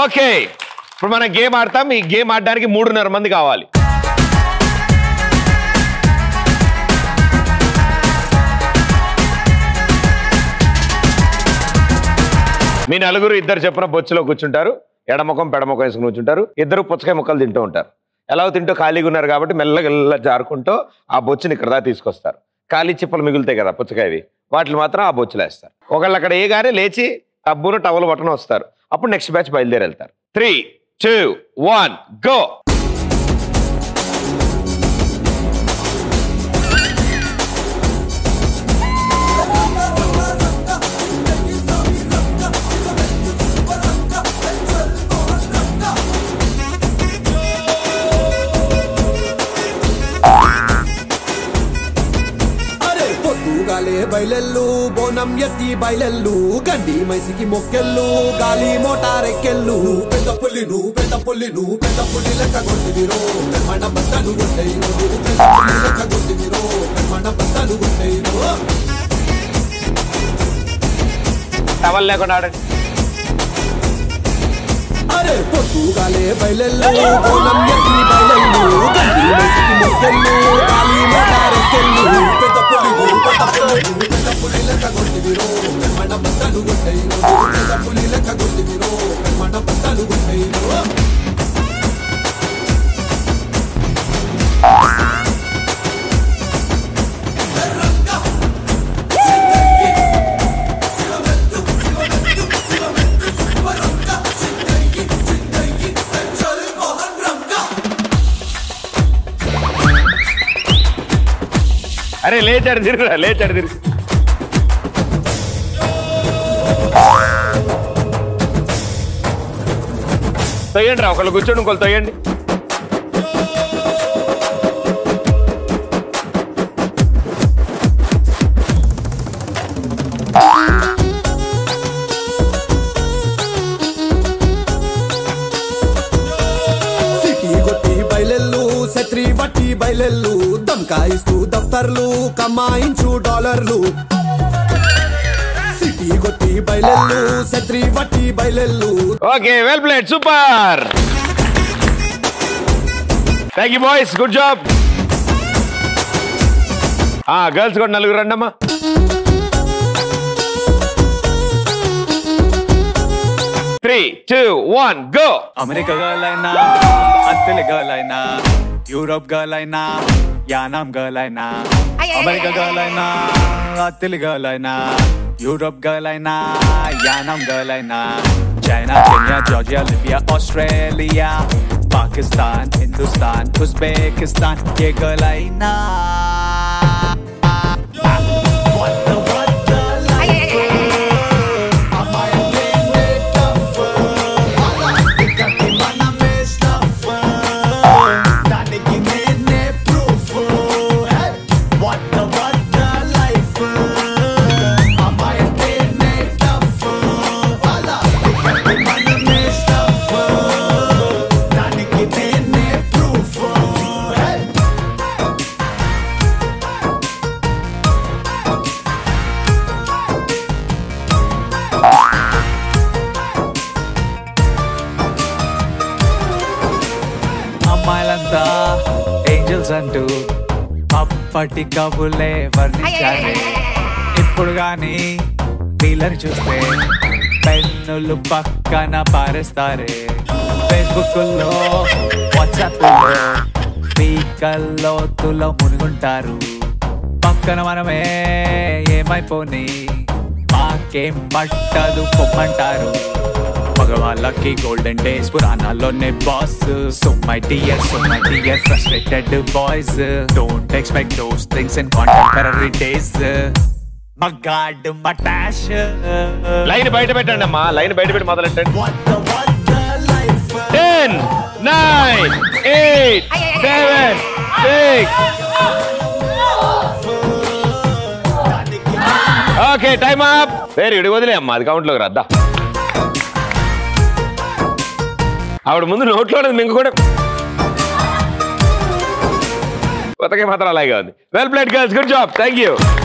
Okay ఇప్పుడు మనం game ఆడతాం ఈ గేమ్ ఆడడానికి మూడున్నర మంది కావాలి మీ నలుగురు ఇద్దరు చెప్పిన బొచ్చులో కూర్చుంటారు ఎడముఖం పెడముఖం వేసుకుని కూర్చుంటారు ఇద్దరు పుచ్చకాయ ముక్కలు తింటూ ఉంటారు ఎలా తింటూ ఖాళీగా ఉన్నారు కాబట్టి మెల్లగా మెల్లగా జారుకుంటూ ఆ బొచ్చుని ఇక్కడ దాకా తీసుకొస్తారు ఖాళీ చిప్పలు మిగులుతాయి కదా పుచ్చకాయవి వాటిని మాత్రం ఆ బొచ్చులో వేస్తారు ఒకళ్ళు అక్కడ ఏగానే లేచి టబ్బును టవల్ పట్టున వస్తారు అప్పుడు నెక్స్ట్ బ్యాచ్ బయలుదేరి వెళ్తారు త్రీ టూ వన్ గో అరే పొద్దుగాలే బయలెల్లు బోనం ఎత్తి బయలెల్లు గండి మైసికి మొక్కెళ్ళు గాలి మోటారెక్కెళ్ళు పెద్ద పుల్లి నువ్వు పెద్ద పుల్లి నువ్వు పెద్ద పుల్లి లెక్క కొట్టిదిరో పెమ్మడ బస్తాలు కొట్టేరు పెద్ద పుల్లి లెక్క కొట్టిదిరో పెమ్మడ బస్తాలు కొట్టేరు టవల్ లేకుండా ఆడండి అరే పొద్దుగాలే బయలెల్లు బోనం ఎత్తి బయలెల్లు గండి మైసికి మొక్కెళ్ళు గాలి మోటారెక్కెళ్ళు పెద్ద పుల్లి నువ్వు పెద్ద పుల్లి నువ్వు పెద్ద పుల్లి లెక్క కొట్టిదిరో పెమ్మడ బస్తాలు కొట్టేరు పెద్ద పుల్లి లెక్క కొట్టిదిరో పెమ్మడ బస్తాలు కొట్టేరు అరే లేచాడు తిరుగురా లేచాడు తిరుగు తొయ్యండి రా ఒకళ్ళు కూర్చోండి ఇంకొకళ్ళు తొయ్యండి సిటీ కొట్టి బయలెల్లు శత్రి బట్టి బయలెల్లు దమ్కాయిస్తూ దఫ్తర్లు కమాయించు డాలర్లు సిటీ కొట్టి బయలెల్లు శత్రి బట్టి బయలెల్లు okay well played super thank you boys good job ఆ గర్ల్స్ కూడా నలుగురు రండమ్మా three two one go America girl అయినా అత్తలి గర్ల్ అయినా యూరోప్ గర్ల్ అయినా యానాం గర్ల్ అయినా అమెరికా గర్ల్ అయినా అత్తలి గర్ల్ అయినా యూరోప్ గర్ల్ అయినా యానాం గర్ల్ అయినా China Kenya Georgia Libya Australia Pakistan Hindustan Uzbekistan ఏ గర్ల్ అయినా What the, what the life? అమ్మాయి ప్రేమే tough. ఇక్కడి మనమే stuff. దానికి నేనే proof. Hey! What the, what the life? అమ్మాయి ప్రేమే tough. ఇక్కడి మనమే stuff. దానికి నేనే proof. Hey! అమ్మాయిలంతా ఏంజల్స్ అంటూ అప్పటి కబులే వర్ణించారే ఇప్పుడు గాని వీళ్ళని చూస్తే పెన్నులు పక్కన పారేస్తారే ఫేస్బుక్ లో వాట్సాప్ లో పీకల్లో తులో మునుగుంటారు పక్కన మనమే ఏమైపోని మాకేం పట్టదు పొమ్మంటారు మగవాళ్ళకి గోల్డెన్ డేస్ పురాణాల్లోనే boss so my dear so my dear frustrated boys don't expect those things in contemporary days మగాడ్ మటాష్ లైన్ బయట పెట్టండి అమ్మా లైన్ బయట పెట్టి మొదలెట్టండి What the what the life ten nine eight seven six okay time up వేరే ఇడి వదిలే అమ్మా అది కౌంట్లోకి రద్దా ఆవిడ ముందు నోట్లో ఉన్నది మింగు కూడా కొత్తగా మాత్రం అలాగే ఉంది well played girls good job thank you